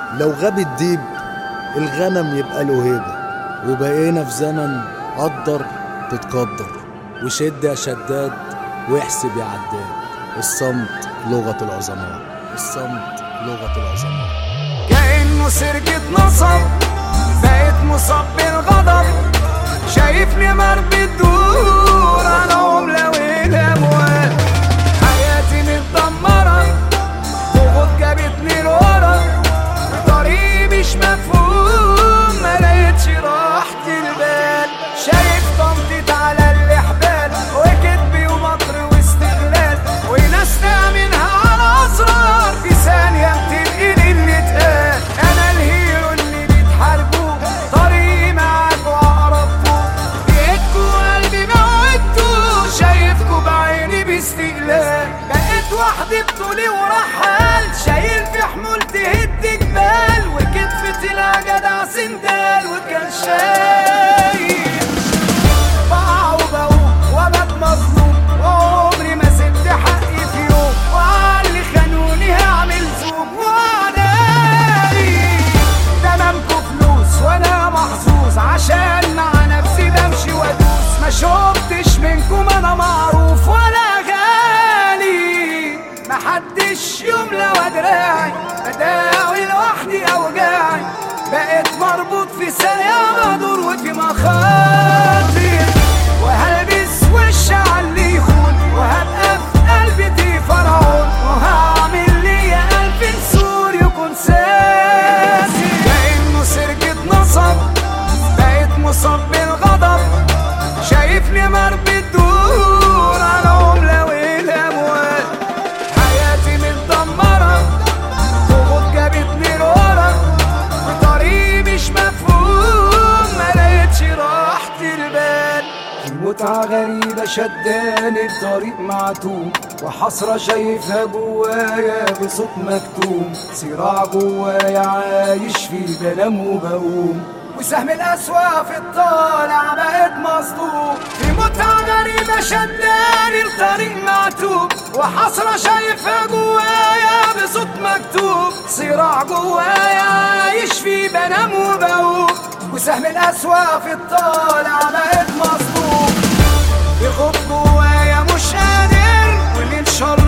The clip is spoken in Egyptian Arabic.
لو غاب الديب الغنم يبقى له هيبة وبقينا في زمن قدر تتقدر وشد يا شداد واحسب يا عداد الصمت لغة العظماء الصمت لغة العظماء كأنه سرقة نصب بقيت مصاب بالغضب شايفني مربي الدور على عملة والأموال حياتي متدمرة ضغوط جابتني لورا طريقي مش مفهوم ما لقيتش راحة البال شايف تنطيط على الإحبال وكدبي ومكر واستغلال وناس تأمنها على أسرار في ثانية بتنقل اللي اتقال أنا الهيرو اللي بيتحاربوه طريقي معاكوا عقربتوه بإيدكوا وقلبي موتوه شايفكوا بعيني باستقلال بقيت وحدي بطولي ورحال شايل في حمول تهد جبال وكتفي تلاقي جدع سندال وكان شايل بقع وبقوم وابات مظلوم وعمري ما سبت حقي في يوم وعلى اللي خانوني هعمل زوم وعنالي تمامكوا فلوس وانا محظوظ عشان مع نفسي بمشي وادوس ما شفتش منكم انا معروف ولا غالي محدش يملى ودراعي بداوي لوحدي اوجاعي بقيت مربوط في ثانية بدور وفي مخاطر وهلبس وش على اللي يخون وهبقى في قلبتي فرعون وهعمل ليا ألف سور يكون ساسي كأنه سرقة نصب بقيت مصاب بالغضب شايفني مربي الدور على عملة والأموال حياتي متدمرة ضغوط جابتني لورا وطريقي مش مفهوم ما لقيتش راحة البال متعة غريبة شداني الطريق معتوم وحسرة شايفها جوايا بصوت مكتوم صراع جوايا عايش فيه بنام وبقوم وسهم الأسوأ في الطالع بقيت مصدوم في متعة غريبة شداني الطريق معتوم وحسرة شايفها جوايا بصوت مكتوب صراع جوايا عايش فيه بنام وبقوم وسهم الأسوأ في الطالع بقيت مصدوم يخب جوايا مش قادر واللي ان شاء الله